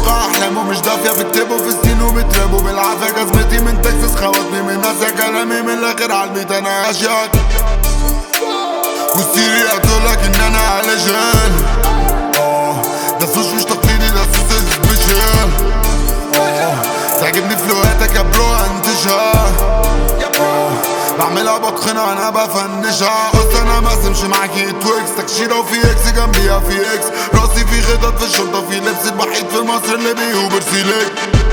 واقع احلامه مش دافيه بكتبه في سنين وبترابه بالعافيه جزمتي من تكساس خواتمي من ناسا كلامي من الاخر عالبيت انا اشياك وسيري هتقولك ان انا علشان اه ده سوش مش تقليدي ده سوس سبيشال اه تعجبني فلوهاتك يا برو انتشها اه بعملها بتخنها انا بفنشها اصلا انا ما اسمش معاكي تويكس تكشيرة وفي اكس جنبيها في اكس راسي في خطط في الشنطة في لبس الوحيد في مصر اللي بيوبر سيليك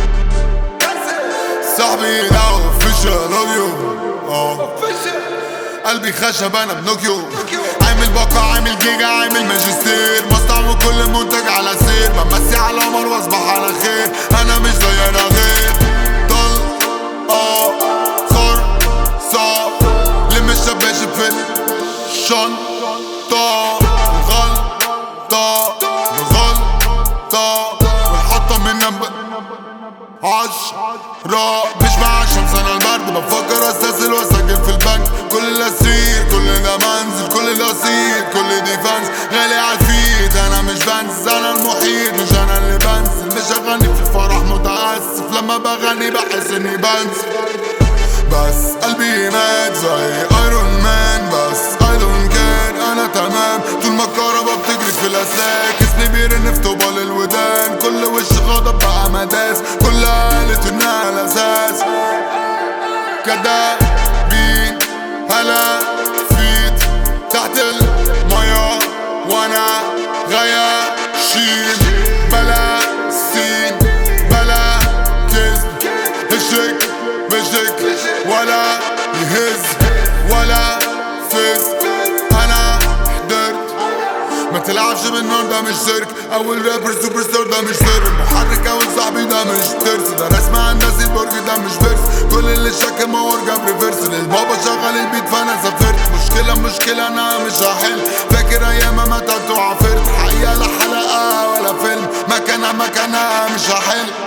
صاحبي لو اوفيشال لاف يو اه قلبي خشب انا بنوكيو عامل باقة عامل جيجا عامل ماجستير مصنع وكل منتج على سير بمسي على قمر واصبح على خير انا مش زي انا غير طل اه صار صعب لم الشباش في الشنطة غلطة غلطة والحطة من نب عشرة مش مع الشمس انا البرد بفكر استسهل واسجل في البنك كل الاسير كل ده منزل كل الاسير كل دي فانز غالي عالفيد انا مش بنزل انا المحيط مش انا اللي بنزل مش اغني في الفرح متاسف لما بغني بحس اني بنزل بس قلبي مات زي ايرون مان بس اي دونت كير انا تمام طول ما الكهربا بتجري في الاسلاك اسمي بيرن في طوبة الودان كل وش غضب بقى مداس كل قالت انها الاساس كدابين هلا فيت تحت المية وانا غياشين بلا سين بلا كذب هشك مشك ولا يهز ولا فز انا حضرت ما تلعبش بالنار ده مش سيرك اول رابر سوبر ستار ده مش سر المحرك اول صاحبي ده مش ترس ده رسم هندسي البرج ده مش فيرس كل اللي شك مور جاب ريفرس البابا شغل البيت فانا سافرت مشكلة مشكلة انا مش هحل فاكر ايام ما تعبت وعافرت حقيقة لا حلقة ولا فيلم مكانها مكانها مش هحل